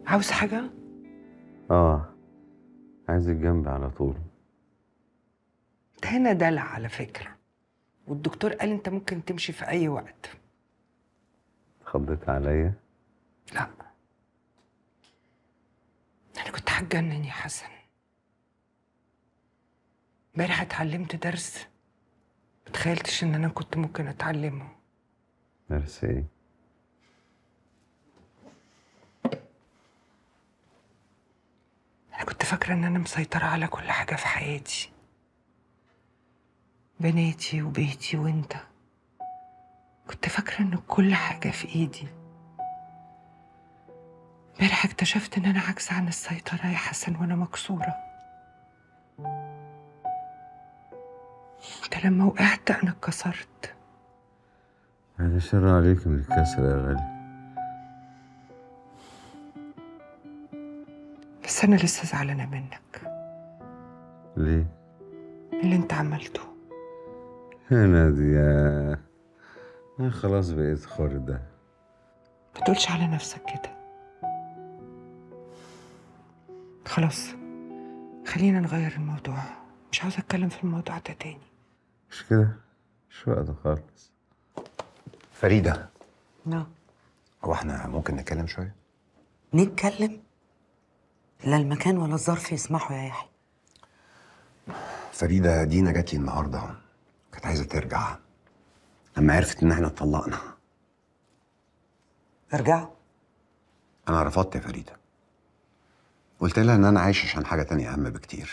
عاوز حاجة؟ اه عايزك جنبي على طول ده هنا دلع على فكرة والدكتور قال انت ممكن تمشي في اي وقت خضيت عليا لا انا كنت هتجنن يا حسن امبارح اتعلمت درس متخيلتش ان انا كنت ممكن اتعلمه درس ايه انا كنت فاكره ان انا مسيطره على كل حاجه في حياتي بناتي وبيتي وانت كنت فاكره ان كل حاجه في ايدي امبارح اكتشفت ان انا عاجزه عن السيطره يا حسن وانا مكسوره انت لما وقعت انا اتكسرت هذا شر عليك من الكسر يا غالي بس انا لسه زعلانه منك ليه من اللي انت عملته يا نادية أنا خلاص بقيت خاردة ما تقولش على نفسك كده خلاص خلينا نغير الموضوع مش عاوزه اتكلم في الموضوع ده تاني مش كده مش وقت خالص فريدة نعم هو احنا ممكن نتكلم شوية؟ نتكلم لا المكان ولا الظرف يسمحوا يا يحيى فريدة دينا جات لي النهاردة كانت عايزة ترجع لما عرفت إن احنا اتطلقنا ارجعوا أنا رفضت يا فريدة قلت لها إن أنا عايش عشان حاجة تانية أهم بكتير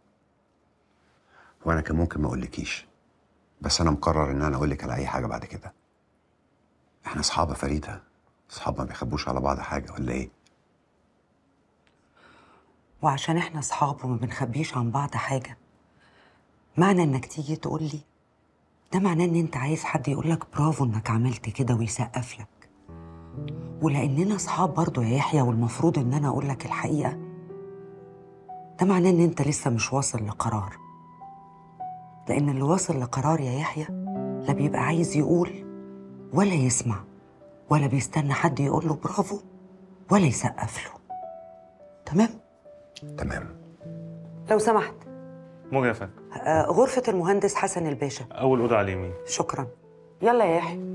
وأنا كان ممكن ما أقولكيش بس أنا مقرر إن أنا أقولك على أي حاجة بعد كده احنا أصحاب يا فريدة أصحاب ما بيخبوش على بعض حاجة ولا إيه؟ وعشان احنا اصحاب وما بنخبيش عن بعض حاجه معنى انك تيجي تقول لي ده معناه ان انت عايز حد يقول لك برافو انك عملت كده ويسقف لك ولاننا اصحاب برضو يا يحيى والمفروض ان انا اقول لك الحقيقه ده معناه ان انت لسه مش واصل لقرار لان اللي واصل لقرار يا يحيى لا بيبقى عايز يقول ولا يسمع ولا بيستنى حد يقول له برافو ولا يسقف له تمام تمام لو سمحت موجة يا فندم آه، غرفة المهندس حسن الباشا أول أوضة على اليمين شكرا يلا يا يحيى